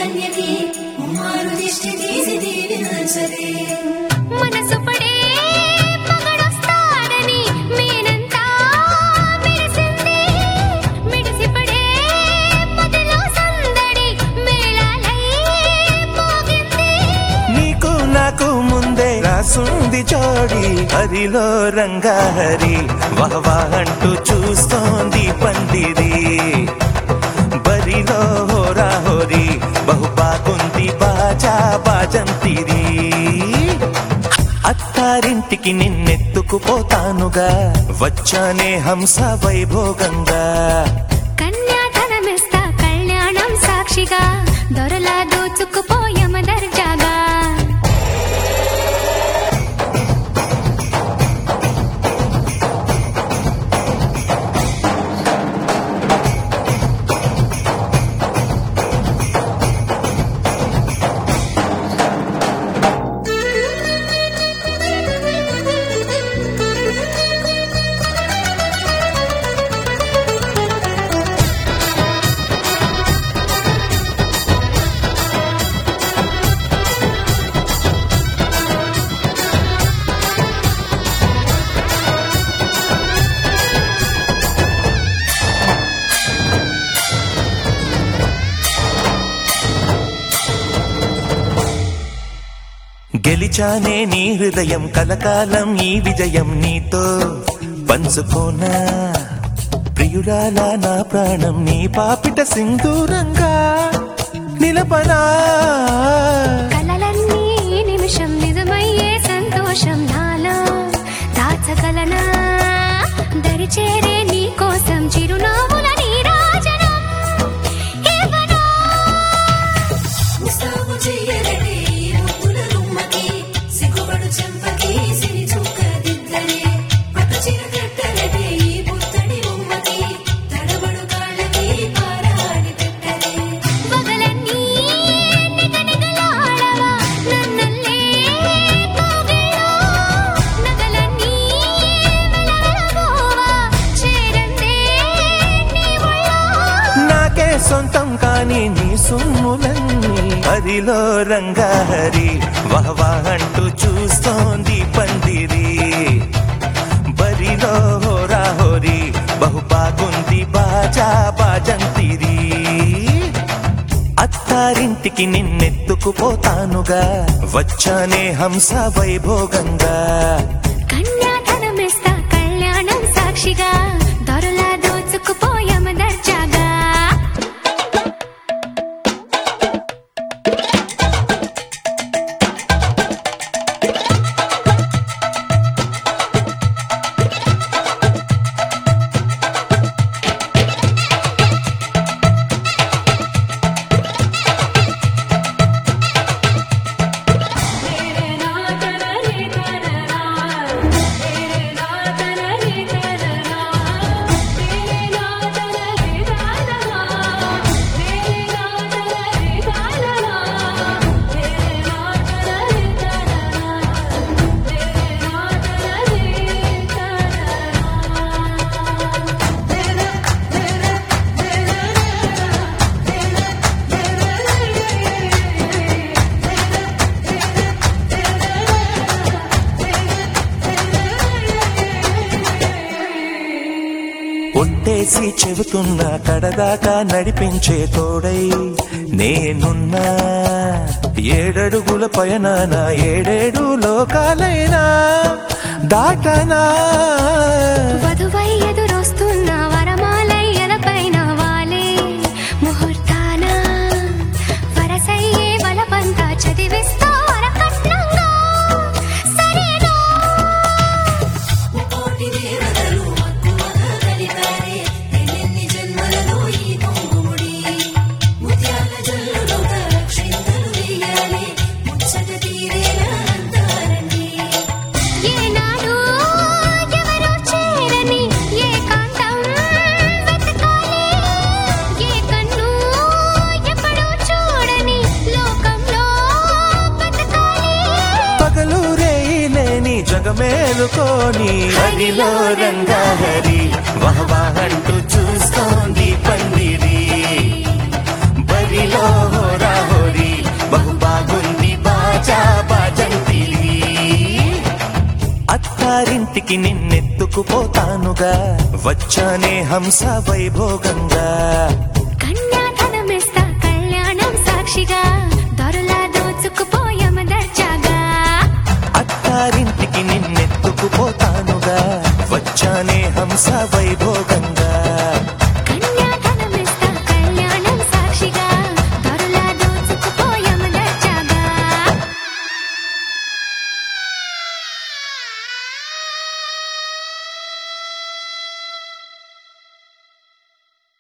కన్యకి ముమ్మారు దిష్టి తీసి దీవించదే మనసు పడే మగడొస్తాడని మేనంతా మెరిసింది మిడిసిపడే పదిలో సందడి మేళాలై మోగింది నీకు నాకు ముందే రాసుంది జోడి హరిలో రంగాహరి వహవా అంటూ చూస్తోంది పందిరి బరిలో హోరా హోరి బహు బాగుంది బాజా బాజంతిరి అత్తారింటికి నిన్నెత్తుకుపోతానుగా వచ్చానే హంస వైభోగంగా కన్యాధనమిస్తా కళ్యాణం సాక్షిగా దొరలా దోచుకుపోయమ దర్జాగా గెలిచానే నీ హృదయం కలకాలం ఈ విజయం నీతో పంచుకోనా ప్రియురాలా నా ప్రాణం నీ పాపిట సింధూరంగా నిలపనా కలలన్నీ ఈ నిమిషం నిజమయ్యే సంతోషం నాలో దాచగలనా దరిచేరే నీ కోసం చిరునవ్వుల నీరాజనం ఇవ్వనా ముస్తాబు చెయ్యరటే ఈ ముద్దుల గుమ్మకి సిగ్గుపడు చెంపకి సిరి చుక్క దిద్దరే పట్ట చీర కట్టరటే ఈ పుత్తడి బొమ్మకి తడబడు కాళ్ళకి పారాడి పెట్టరే పగలన్నీ నిగనిగలాడవా నన్నల్లే కోగిలో నగలన్నీ వెలవెలబోవా చేరందే నీ ఒళ్ళో నాకే సొంతం కాని నీ సొమ్ములన్నీ హరిలో రంగాహరి వహవా అంటూ చూస్తోంది పందిరి బరిలో హోరా హోరి బహు బాగుంది బాజా బాజంతిరి అత్తారింటికి నిన్నెత్తుకుపోతానుగా వచ్చానే హంస వైభోగంగా కన్యాధనమిస్తా కళ్యాణం సాక్షిగా దొరలా దోచుకుపోయమ దర్జాగా ఒట్టేసి చెబుతున్నా కడదాకా నడిపించే తోడై నేనున్నా ఏడడుగుల పయనాన ఏడేడు లోకాలైనా దాటనా వధువై ఎదురొస్తున్న వరమాలయ్యలపైన వాలే ముహూర్తాన వరసయ్యే వలపంతా చదివిస్తా వరకట్నంగా సరేనా కోటి దేవతలు మక్కువగా కలిపారే ఎన్నెన్ని జన్మలలో ఈ పొంగుముడి ముత్యాల జల్లులుగా క్షింతలు వేయాలి ముచ్చట తీరేలా అంటారండి ఏనాడు ఎవరో చేరని ఏకాంతం వెతకాలి ఏ కన్ను ఎప్పుడూ చూడని లోకంలో బతకాలి పగలు రేయి లేని జగమేలుకోని హరిలో రంగాహరి వహవా అంటూ చూస్తోంది పందిరి బరిలో హోరా హోరీ పైకి నిన్నెత్తుకుపోతానుగా వచ్చానే హంస వైభోగంగా